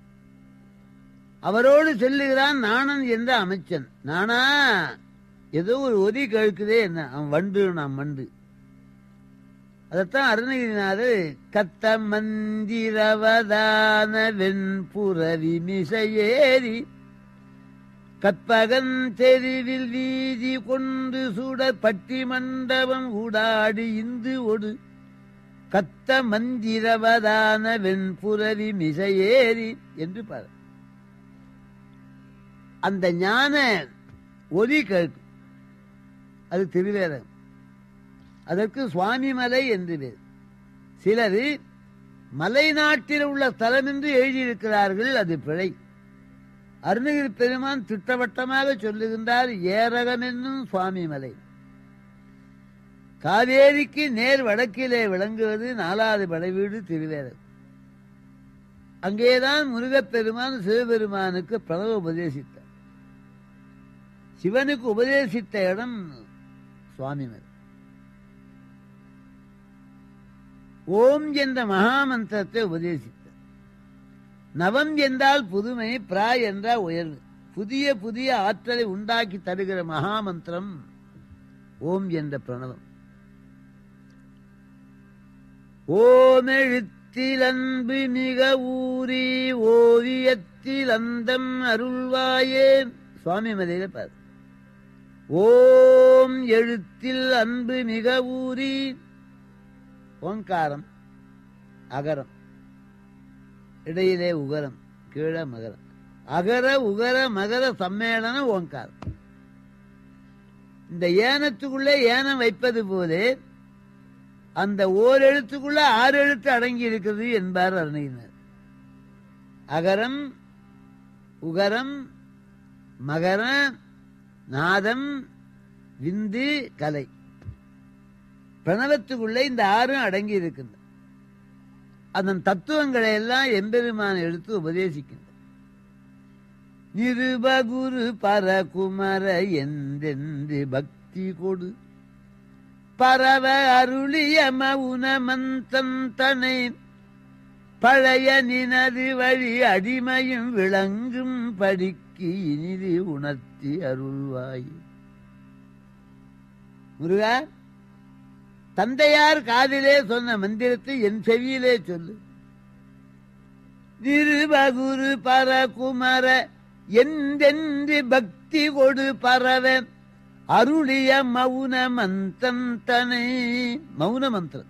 அவரோடு செல்லுகிறான் நாணன் என்ற அமைச்சன் நானா ஏதோ ஒரு ஒலி கேட்குதே என்ன அவன் வண்டு நான் மண்டு அதத்தான் அருணகிரிநாதர் கத்த மந்திரவதான வெண்புறவி மிசையேறி கற்பகன் தெருவில் வீதி கொண்டு சுட பட்டி மண்டபம் ஊடாடி இந்து ஒடு கத்த மந்திரவதான வெண்புறவி மிசையேறி என்று பாரு அந்த ஞான ஒலி கேட்கும் அது திருவேதம் அதற்கு சுவாமி மலை என்று பேர் சிலர் மலை நாட்டில் உள்ள ஸ்தலம் என்று எழுதியிருக்கிறார்கள் அது பிழை அருணகிரி பெருமான் திட்டவட்டமாக சொல்லுகின்றார் ஏரகம் என்னும் சுவாமி மலை காவேரிக்கு நேர் வடக்கிலே விளங்குவது நாலாவது படைவீடு திருவேதம் அங்கேதான் முருகப்பெருமான் சிவபெருமானுக்கு பிரணவ உபதேசித்தார் சிவனுக்கு உபதேசித்த இடம் சுவாமி மலை ஓம் என்ற மகாமந்திரத்தை உபதேசித்தார் நவம் என்றால் புதுமை பிரா என்றால் உயர்வு புதிய புதிய ஆற்றலை உண்டாக்கி தருகிற மகாமந்திரம் ஓம் என்ற பிரணவம் ஓம் எழுத்தில் அன்பு மிக ஊறி ஓவியத்தில் அந்தம் அருள்வாயே சுவாமி மலையில பாரு ஓம் எழுத்தில் அன்பு மிக ஊறி ஓங்காரம் அகரம் இடையிலே உகரம் கீழே மகரம் அகர உகர மகர சம்மேளனம் ஓங்காரம் இந்த ஏனத்துக்குள்ளே ஏனம் வைப்பது போலே அந்த ஓர் எழுத்துக்குள்ள ஆறு எழுத்து அடங்கி இருக்கிறது என்பார் அருணையினர் அகரம் உகரம் மகர நாதம் விந்து கலை பிரணவத்துக்குள்ளே இந்த ஆறும் அடங்கி இருக்கின்றன அதன் தத்துவங்களை எல்லாம் எம்பெருமான எடுத்து உபதேசிக்கின்ற நிருபகுரு பரகுமர எந்தெந்து பக்தி கொடு பரவ அருளிய மவுன மந்தம் தனை பழைய நினது வழி அடிமையும் விளங்கும் படிக்கு இனிது உணர்த்தி அருள்வாய் முருகா தந்தையார் காதிலே சொன்ன மந்திரத்தை என் செவியிலே சொல்லு நிருபகுரு பரகுமர எந்தென்று பக்தி கொடு பரவ அருளிய மௌன மந்தம் தனை மௌன மந்திரம்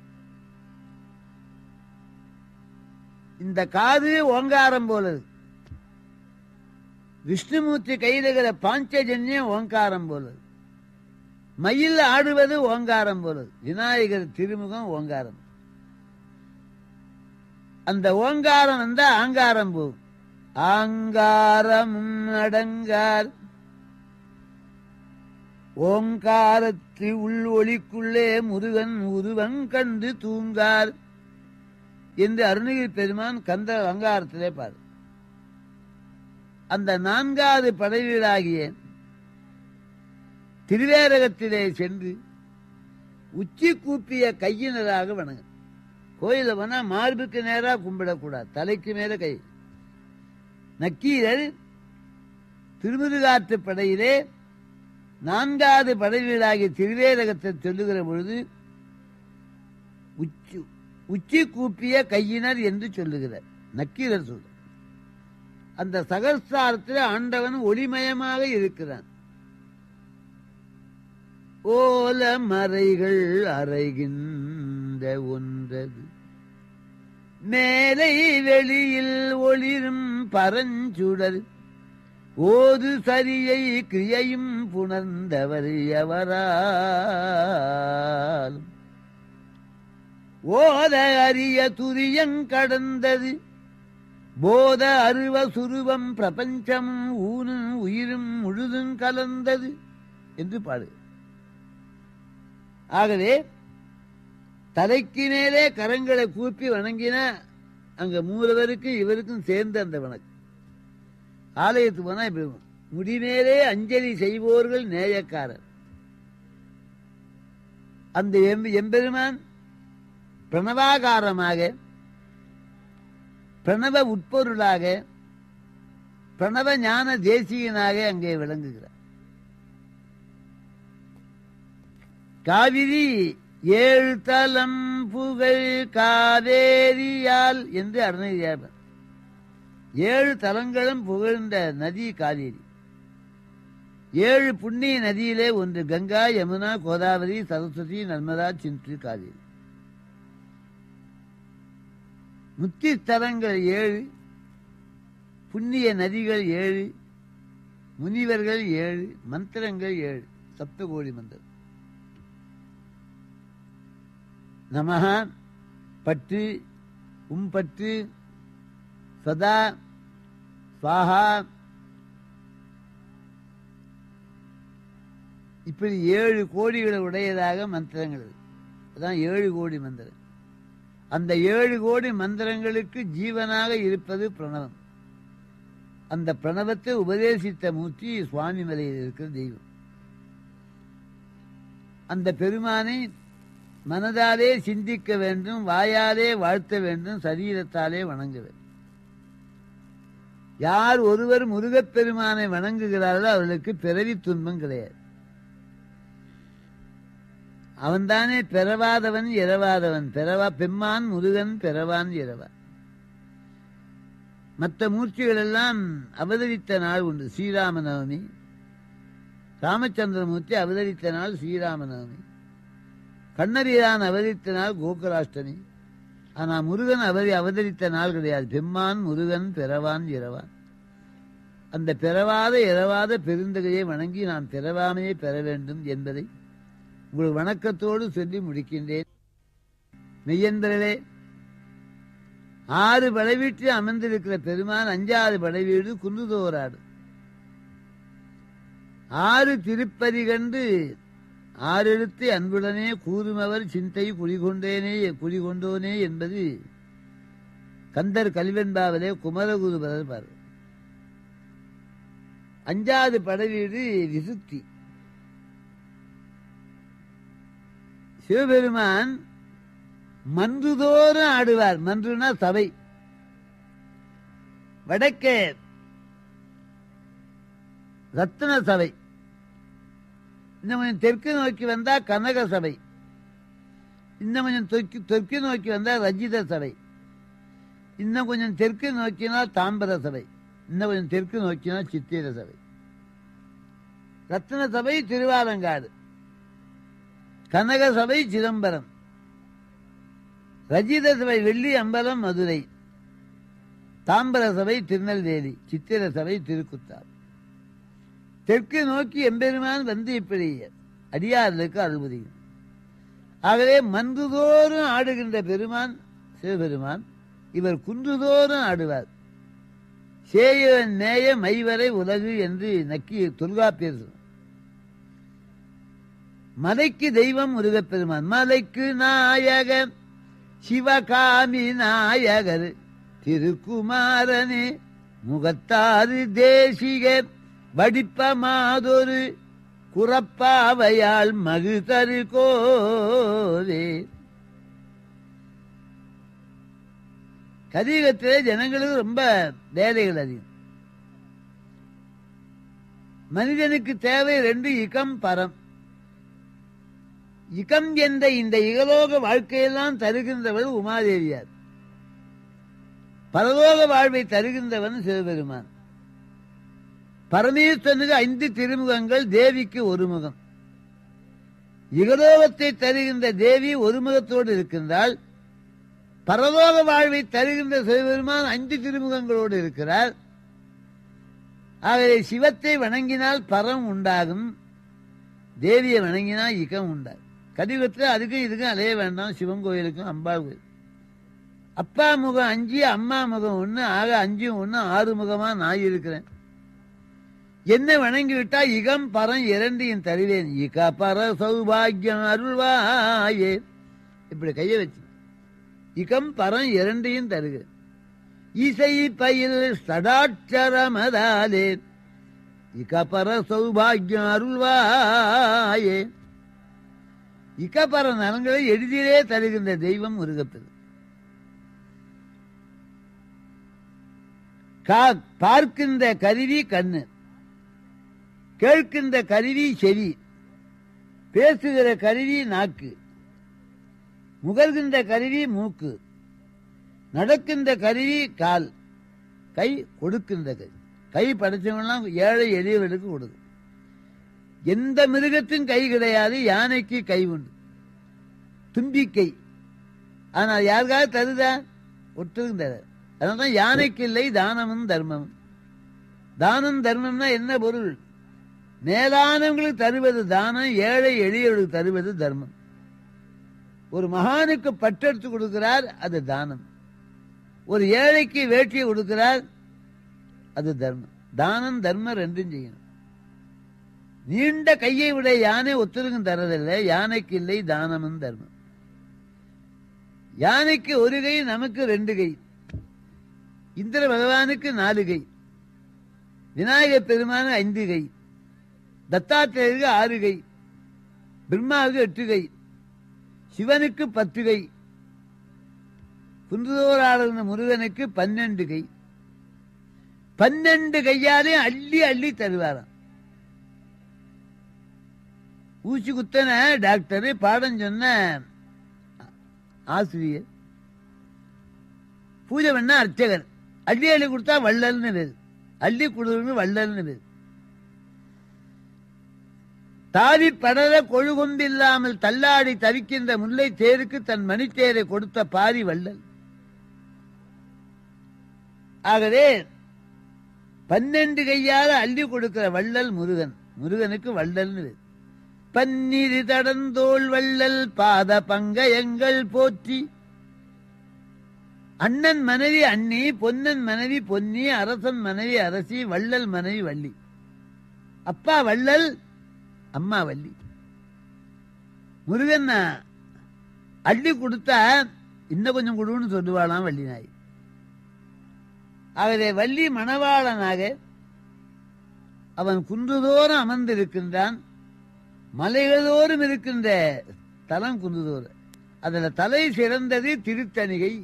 இந்த காது ஓங்காரம் போலது விஷ்ணுமூர்த்தி கையிலுகிற பாஞ்சஜன்யம் ஓங்காரம் போலது மயில் ஆடுவது ஓங்காரம் போலது விநாயகர் திருமுகம் ஓங்காரம் அந்த ஓங்காரம் வந்தா ஆங்காரம் போகும் ஆங்காரமும் அடங்கார் ஓங்காரத்து உள் ஒளிக்குள்ளே முருகன் உருவன் கண்டு தூங்கார் என்று அருணகிரி பெருமான் கந்த அங்காரத்திலே பாரு அந்த நான்காவது படைவீடாகிய திருவேரகத்திலே சென்று உச்சி கூப்பிய கையினராக வணங்கு கோயில போனா மார்புக்கு நேரா கும்பிடக்கூடாது தலைக்கு மேல கை நக்கீரர் திருமுருகாற்று படையிலே நான்காவது படைவீடாகிய திருவேரகத்தை சொல்லுகிற பொழுது உச்சி உச்சி கூப்பிய கையினர் என்று சொல்லுகிறார் நக்கீரர் சொல்ற அந்த சகஸ்தாரத்தில் ஆண்டவன் ஒளிமயமாக இருக்கிறான் ஓல மறைகள் அறைகின்ற ஒன்றது மேலை வெளியில் ஒளிரும் பரஞ்சுடர் ஓது சரியை கிரியையும் புணர்ந்தவர் எவரால் ஓத அரிய துரியங் கடந்தது போத அருவ சுருவம் பிரபஞ்சமும் ஊனும் உயிரும் முழுதும் கலந்தது என்று பாடு ஆகவே தலைக்கு மேலே கரங்களை கூப்பி வணங்கின அங்க மூலவருக்கு இவருக்கும் சேர்ந்து அந்த வணக்கம் ஆலயத்துக்கு போனா இப்படி முடிமேலே அஞ்சலி செய்வோர்கள் நேயக்காரர் அந்த எம்- எம்பெருமான் பிரணவாகாரமாக பிரணவ உட்பொருளாக பிரணவ ஞான தேசியனாக அங்கே விளங்குகிறார் காவிரி ஏழு தலம் புகழ் காவேரியால் என்று அருணகிரியார் ஏழு தலங்களும் புகழ்ந்த நதி காவேரி ஏழு புண்ணிய நதியிலே ஒன்று கங்கா யமுனா கோதாவரி சரஸ்வதி நர்மதா சிந்து காவேரி முத்தி ஸ்தலங்கள் ஏழு புண்ணிய நதிகள் ஏழு முனிவர்கள் ஏழு மந்திரங்கள் ஏழு சப்தகோடி மந்திரம் நமஹ பட்டு உம்பட்டு சதா சுவாஹா இப்படி ஏழு கோடிகளை உடையதாக மந்திரங்கள் இருக்கு. அதான் ஏழு கோடி மந்திரம் அந்த ஏழு கோடி மந்திரங்களுக்கு ஜீவனாக இருப்பது பிரணவம் அந்த பிரணவத்தை உபதேசித்த மூர்த்தி சுவாமி மலையில் இருக்கிற தெய்வம் அந்த பெருமானை மனதாலே சிந்திக்க வேண்டும் வாயாலே வாழ்த்த வேண்டும் சரீரத்தாலே வணங்க வேண்டும் யார் ஒருவர் முருகப்பெருமானை வணங்குகிறார்களோ அவர்களுக்கு பிறவி துன்பம் கிடையாது அவன்தானே பெறவாதவன் இரவாதவன் பெறவா பெம்மான் முருகன் பெறவான் இரவான் மற்ற மூர்த்திகள் எல்லாம் அவதரித்த நாள் உண்டு ஸ்ரீராம நவமி ராமச்சந்திரமூர்த்தி அவதரித்த நாள் ஸ்ரீராம நவமி கண்ணரியான் அவதரித்த நாள் கோகுலாஷ்டமி ஆனா முருகன் அவரி அவதரித்த நாள் கிடையாது பெம்மான் முருகன் பெறவான் இரவான் அந்த பெறவாத இரவாத பெருந்தகையை வணங்கி நாம் பெறவாமையே பெற வேண்டும் என்பதை உங்கள் வணக்கத்தோடு சொல்லி முடிக்கின்றேன் மெய்யன்பர்களே ஆறு படைவீட்டில் அமர்ந்திருக்கிற பெருமான் அஞ்சாறு படைவீடு குன்றுதோராடு ஆறு திருப்பதி கண்டு ஆறெழுத்து அன்புடனே கூறுமவர் சிந்தை குடிகொண்டேனே குடிகொண்டோனே என்பது கந்தர் கல்வெண்பாவிலே குமரகுருபரர் பாரு அஞ்சாவது படைவீடு விசுத்தி சிவபெருமான் மன்றுதோறும் ஆடுவார் மன்றுனா சபை வடக்கே ரத்ன சபை இன்னும் கொஞ்சம் தெற்கு நோக்கி வந்தா கனக சபை இன்னும் கொஞ்சம் தெற்கு தெற்கு நோக்கி வந்தா ரஜித சபை இன்னும் கொஞ்சம் தெற்கு நோக்கினால் தாம்பர சபை இன்னும் கொஞ்சம் தெற்கு நோக்கினால் சித்திர சபை ரத்ன சபை திருவாலங்காடு கனக சபை சிதம்பரம் ரஜித சபை வெள்ளி அம்பலம் மதுரை தாம்பர சபை திருநெல்வேலி சித்திர சபை திருக்குத்தார் தெற்கு நோக்கி எம்பெருமான் வந்து இப்படி அடியார்களுக்கு அருள்புரியும் ஆகவே மன்றுதோறும் ஆடுகின்ற பெருமான் சிவபெருமான் இவர் குன்றுதோறும் ஆடுவார் சேயவன் நேய மைவரை உலகு என்று நக்கி தொல்காப்பியர் சொன்னார். மலைக்கு தெய்வம் முருகப்பெருமான் மலைக்கு நாயகன் சிவகாமி நாயகர் திருக்குமாரனே முகத்தாறு தேசிக வடிப்ப மாதொரு குறப்பாவையால் மகு தரு கோவே கலியுகத்திலே ஜனங்களுக்கு ரொம்ப வேலைகள் அதிகம் மனிதனுக்கு தேவை ரெண்டு இகம் பரம் இகம் என்ற இந்த இகலோக வாழ்க்கையெல்லாம் தருகின்றவள் உமாதேவியார் பரலோக வாழ்வை தருகின்றவன் சிவபெருமான் பரமேஸ்வரனுக்கு ஐந்து திருமுகங்கள் தேவிக்கு ஒரு முகம் இகலோகத்தை தருகின்ற தேவி ஒரு முகத்தோடு இருக்கின்றாள் பரலோக வாழ்வை தருகின்ற சிவபெருமான் ஐந்து திருமுகங்களோடு இருக்கிறார் ஆகவே சிவத்தை வணங்கினால் பரம் உண்டாகும் தேவியை வணங்கினால் இகம் உண்டாகும் கலியுகத்தில் அதுக்கும் இதுக்கும் அலைய வேண்டாம் சிவன் கோயிலுக்கும் அம்பாள் கோயில் அப்பா முகம் அஞ்சு அம்மா முகம் ஒன்று ஆக அஞ்சு ஒன்று ஆறு முகமா நான் இருக்கிறேன் என்ன வணங்கி விட்டா இகம் பரம் இரண்டையும் தருவேன் இக பர சௌபாகியம் அருள்வாயே இப்படி கையை வச்சு இகம் பரம் இரண்டையும் தருகிறேன் இசை பயில் சடாட்சரமதாலே இகபர சௌபாகியம் அருள்வாயே இகபர நலன்களை எளிதிலே தருகின்ற தெய்வம் முருகப்பெரு பார்க்கின்ற கருவி கண்ணு கேட்கின்ற கருவி செவி பேசுகிற கருவி நாக்கு முகர்கின்ற கருவி மூக்கு நடக்கின்ற கருவி கால் கை கொடுக்கின்ற கை கை படைச்சவங்கலாம் ஏழை எளியவர்களுக்கு கொடுக்கும் எந்த மிருகத்தின் கை கிடையாது யானைக்கு கை உண்டு தும்பிக்கை ஆனால் யாருக்காவது தருதா ஒட்டுக்கும் தர அதனால்தான் யானைக்கு இல்லை தானமும் தர்மமும் தானம் தர்மம்னா என்ன பொருள் மேலானவங்களுக்கு தருவது தானம் ஏழை எளியவர்களுக்கு தருவது தர்மம் ஒரு மகானுக்கு பட்டெடுத்து கொடுக்கிறார் அது தானம் ஒரு ஏழைக்கு வேட்டியை கொடுக்கிறார் அது தர்மம் தானம் தர்மம் ரெண்டும் செய்யணும் நீண்ட கையை விட யானை ஒத்துருக்கும் தரதில்லை யானைக்கு இல்லை தானமும் தர்மம் யானைக்கு ஒரு கை நமக்கு ரெண்டு கை இந்திர பகவானுக்கு நாலு கை விநாயகர் பெருமான ஐந்து கை தத்தாத்திரேயருக்கு ஆறு கை பிரம்மாவுக்கு எட்டு கை சிவனுக்கு பத்து கை குன்றுதோராளர் முருகனுக்கு பன்னெண்டு கை பன்னெண்டு கையாலே அள்ளி அள்ளி தருவாராம் ஊசி குத்தன டாக்டர் பாடம் சொன்ன ஆசிரியர் பூஜை பண்ண அர்ச்சகர் அள்ளி அள்ளி கொடுத்தா வள்ளல்னு பேரு அள்ளி கொடுன்னு வள்ளல்னு பேரு தாவி படர கொழுகொம்பில்லாமல் தள்ளாடி தவிக்கின்ற முல்லை தேருக்கு தன் மணித்தேரை கொடுத்த பாரி வள்ளல் ஆகவே பன்னெண்டு கையால அள்ளி கொடுக்கிற வள்ளல் முருகன் முருகனுக்கு வள்ளல்னு பேரு. பன்னிரு தடந்தோள் வள்ளல் பாத பங்கயங்கள் போற்றி அண்ணன் மனைவி அண்ணி பொன்னன் மனைவி பொன்னி அரசன் மனைவி அரசி வள்ளல் மனைவி வள்ளி அப்பா வள்ளல் அம்மா வள்ளி முருகன் அள்ளி கொடுத்தா இன்னும் கொஞ்சம் கொடுன்னு சொல்லுவாளாம் வள்ளி நாய் ஆகவே வள்ளி மணவாளனாக அவன் குன்றுதோறும் அமர்ந்திருக்கின்றான் மலைகளோறும் இருக்கின்ற தலம் குன்றுதோறு அதுல தலை சிறந்தது திருத்தணிகை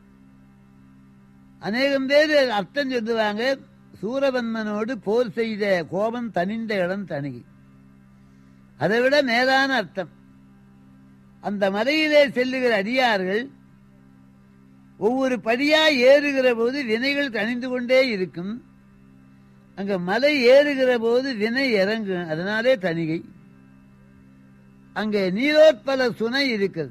அநேகம் பேர் அர்த்தம் சொல்லுவாங்க சூரபன்மனோடு போர் செய்த கோபம் தனிந்த இடம் தணிகை அதை விட மேலான அர்த்தம் அந்த மலையிலே செல்லுகிற அடியார்கள் ஒவ்வொரு படியா ஏறுகிற போது வினைகள் தணிந்து கொண்டே இருக்கும் அங்க மலை ஏறுகிற போது வினை இறங்கும் அதனாலே தணிகை அங்கே நீரோத்பல சுனை இருக்கிறது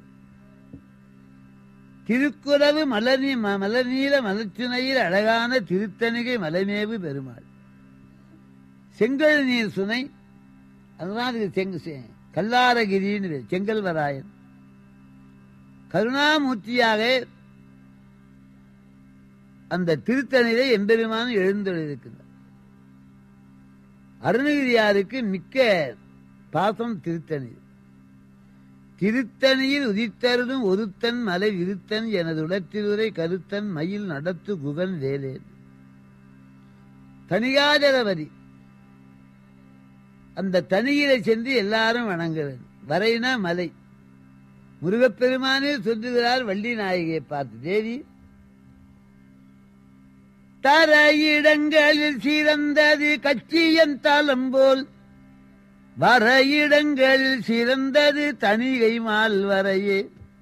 திருக்குறவு மலர் மலர்நீல மலர்ச்சுனையில் அழகான திருத்தணிகை மலைமேவு பெருமாள் செங்கல் நீர் சுனை அதுதான் அதுக்கு செங்க செ- கல்லாரகிரின்னு பேர், செங்கல்வராயன் கருணாமூர்த்தியாக அந்த திருத்தணியிலே எம்பெருமான் எழுந்தொழிருக்கிறார் அருணகிரியாருக்கு மிக்க பாசம் திருத்தணி திருத்தணியில் உதித்தருளும் ஒருத்தன் மலை விருத்தன் எனது உடத்திலுரை கருத்தன் மயில் நடத்து குகன் வேலேன் தனிகாஜலவரி அந்த தனியிலை சென்று எல்லாரும் வணங்க வேண்டும் வரைனா மலை முருகப்பெருமானே சொல்லுகிறார் வள்ளி நாயகியை பார்த்து தேவி தரையிடங்களில் சிறந்தது கச்சியன் தலம் போல் வரையிடங்களில் சிறந்தது தணிகை மால் வரையே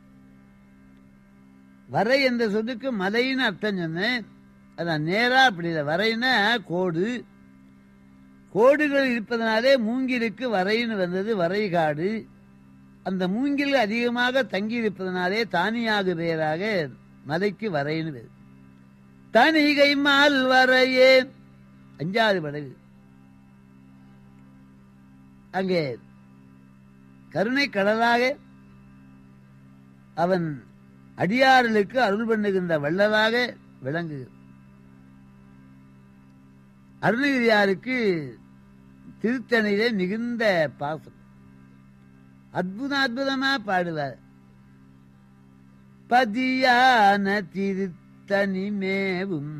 வரை என்ற சொல்லுக்கு மலைன்னு அர்த்தம் சொன்னேன் அதான் நேரா அப்படி இல்லை வரைன்னா கோடு கோடுகள் இருப்பதனாலே மூங்கிலுக்கு வரைன்னு வந்தது வரைகாடு அந்த மூங்கில் அதிகமாக தங்கி இருப்பதனாலே தானியாக பெயராக மலைக்கு வரைன்னு பேர் தனிகை மால் வரையே அஞ்சாவது படகு அங்கே கருணை கடலாக அவன் அடியார்களுக்கு அருள் பண்ணுகின்ற வள்ளலாக விளங்கு அருணகிரியாருக்கு திருத்தணியிலே மிகுந்த பாசம் அற்புத அற்புதமா பாடுவார் பதியான திருத்தணி மேவும்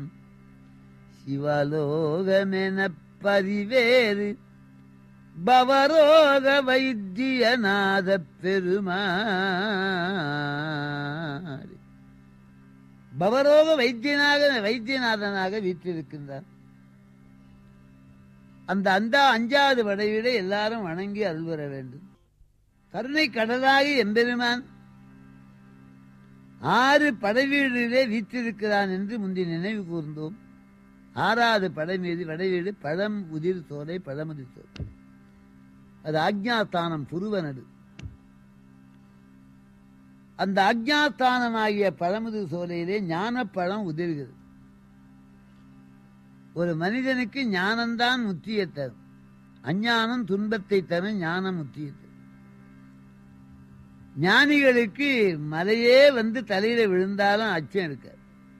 சிவலோகமென பதிவேறு பவரோக வைத்தியநாத பெருமாள் பவரோக வைத்தியனாக வைத்தியநாதனாக வீற்றிருக்கின்றார் அந்த அந்த அஞ்சாவது படைவிட எல்லாரும் வணங்கி அருள் வர வேண்டும் கருணை கடலாகி எம்பெருமான் ஆறு படைவீடிலே வீற்றிருக்கிறான் என்று முந்தி நினைவு கூர்ந்தோம் ஆறாவது படை மீது படைவீடு பழம் உதிர் சோலை பழமுதிர் சோலை அது ஆக்ஞாஸ்தானம் புருவனடு அந்த ஆக்ஞாஸ்தானமாகிய பழமுது சோலையிலே ஞானப்பழம் உதிர்கிறது ஒரு மனிதனுக்கு ஞானம்தான் முத்தியை தரும் அஞ்ஞானம் துன்பத்தை தரும் ஞானம் முத்தியை தரும் ஞானிகளுக்கு மலையே வந்து தலையில விழுந்தாலும் அச்சம் இருக்காது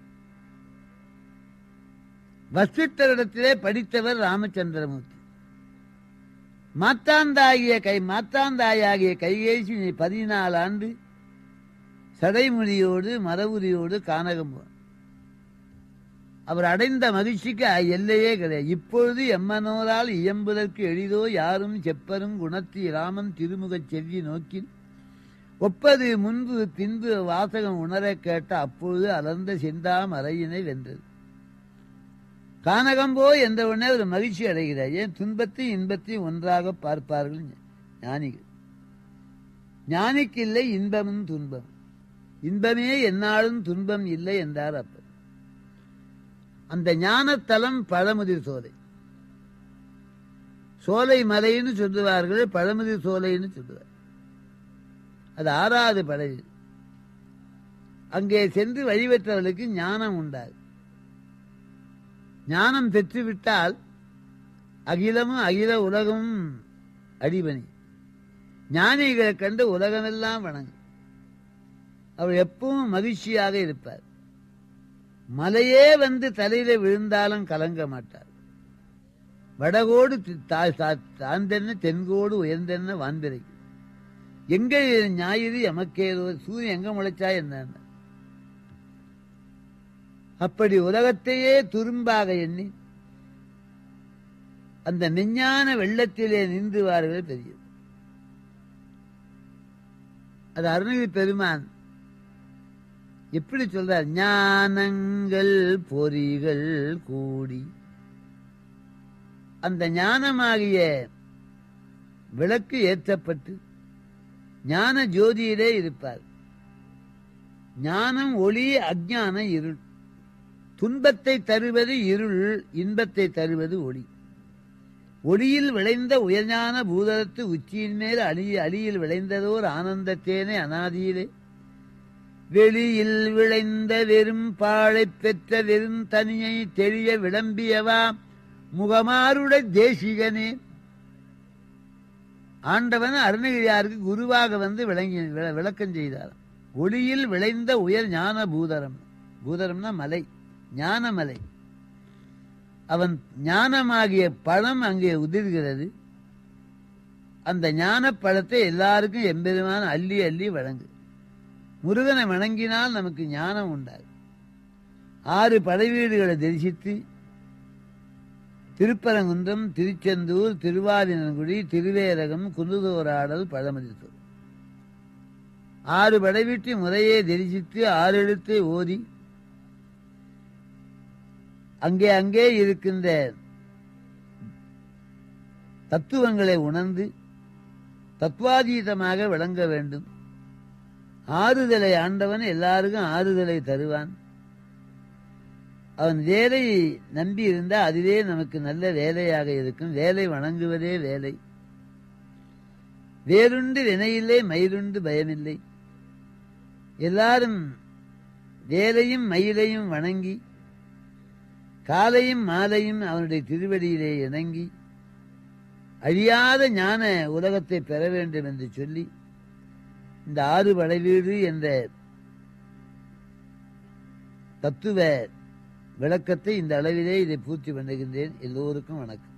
வசித்தரிடத்திலே படித்தவர் ராமச்சந்திரமூர்த்தி மாத்தாந்தாகிய கை மாத்தாந்தாயாகிய கைகேசி பதினாலு ஆண்டு சடைமுடியோடு மரவுரியோடு கானகம் போனார். அவர் அடைந்த மகிழ்ச்சிக்கு எல்லையே கிடையாது இப்பொழுது எம்மனோரால் இயம்புதற்கு எளிதோ யாரும் செப்பரும் குணத்தி ராமன் திருமுகச் செவ்வி நோக்கின் ஒப்பது முன்பு பின்பு வாசகம் உணரக் கேட்ட அப்பொழுது அலர்ந்த செந்தாம் அறையினை வென்றது கானகம்போ என்ற உடனே ஒரு மகிழ்ச்சி அடைகிறார் ஏன் துன்பத்தையும் இன்பத்தையும் ஒன்றாக பார்ப்பார்கள் ஞானிகள் ஞானிக்கு இல்லை இன்பமும் துன்பம் இன்பமே என்னாலும் துன்பம் இல்லை என்றார் அப்ப அந்த ஞானத்தலம் பழமுதிர் சோலை சோலை மலைன்னு சொல்லுவார்கள் பழமுதிர் சோலைன்னு சொல்லுவார் அது ஆறாவது படகு அங்கே சென்று வழிபெற்றவர்களுக்கு ஞானம் உண்டாது ஞானம் பெற்றுவிட்டால் அகிலமும் அகில உலகமும் அடிபணி ஞானிகளை கண்டு உலகமெல்லாம் வணங்கும் அவர் எப்பவும் மகிழ்ச்சியாக இருப்பார் மலையே வந்து தலையில விழுந்தாலும் கலங்க மாட்டார் வடகோடு தி- தா- தா- தாழ்ந்தென்ன தென்கோடு உயர்ந்தென்ன வான்பிறைக்கு எங்க ஞாயிறு எமக்கேதோ சூரியன் எங்க முளைச்சா என்ன அப்படி உலகத்தையே துரும்பாக எண்ணி அந்த மெஞ்ஞான வெள்ளத்திலே நீந்துவார்கள் தெரியும் அது அருணகிரி பெருமான் எப்படி சொல்றார் ஞானங்கள் பொறிகள் கூடி அந்த ஞானமாகிய விளக்கு ஏற்றப்பட்டு ஞான ஜோதியிலே இருப்பார் ஞானம் ஒளி அஞ்ஞான இருள் துன்பத்தை தருவது இருள் இன்பத்தை தருவது ஒளி ஒளியில் விளைந்த உயர்ஞான பூதலத்து உச்சியின் மேல் அழி அழியில் விளைந்ததோர் ஆனந்தத்தேனே அனாதியிலே வெளியில் விளைந்த வெறும் பாழைப் பெற்ற வெறும் தனியை தெளிய விளம்பியவா முகமாருட தேசிகனே ஆண்டவன் அருணகிரியாருக்கு குருவாக வந்து விளங்கி விள- விளக்கம் செய்தார் ஒளியில் விளைந்த உயர் ஞான பூதரம் பூதரம்னா மலை ஞானமலை அவன் ஞானமாகிய பழம் அங்கே உதிர்கிறது அந்த ஞான பழத்தை எல்லாருக்கும் எம்பெருமான அள்ளி அள்ளி வழங்கு முருகனை வணங்கினால் நமக்கு ஞானம் உண்டாகும் ஆறு படைவீடுகளை தரிசித்து திருப்பரங்குன்றம் திருச்செந்தூர் திருவாதினங்குடி திருவேரகம் குன்றுதோராடல் பழமதித்தூர் ஆறு படைவீட்டு முறையே தரிசித்து ஆறு எழுத்தை ஓதி அங்கே அங்கே இருக்கின்ற தத்துவங்களை உணர்ந்து தத்துவாதீதமாக விளங்க வேண்டும் ஆறுதலை ஆண்டவன் எல்லாருக்கும் ஆறுதலை தருவான் அவன் வேலை நம்பி இருந்தா அதுவே நமக்கு நல்ல வேலையாக இருக்கும் வேலை வணங்குவதே வேலை வேறுண்டு வினையில்லை மயிலுண்டு பயமில்லை எல்லாரும் வேலையும் மயிலையும் வணங்கி காலையும் மாலையும் அவனுடைய திருவடியிலே இணங்கி அழியாத ஞான உலகத்தை பெற வேண்டும் என்று சொல்லி இந்த ஆறு வளைவீடு என்ற தத்துவ விளக்கத்தை இந்த அளவிலே இதை பூர்த்தி பண்ணுகின்றேன் எல்லோருக்கும் வணக்கம்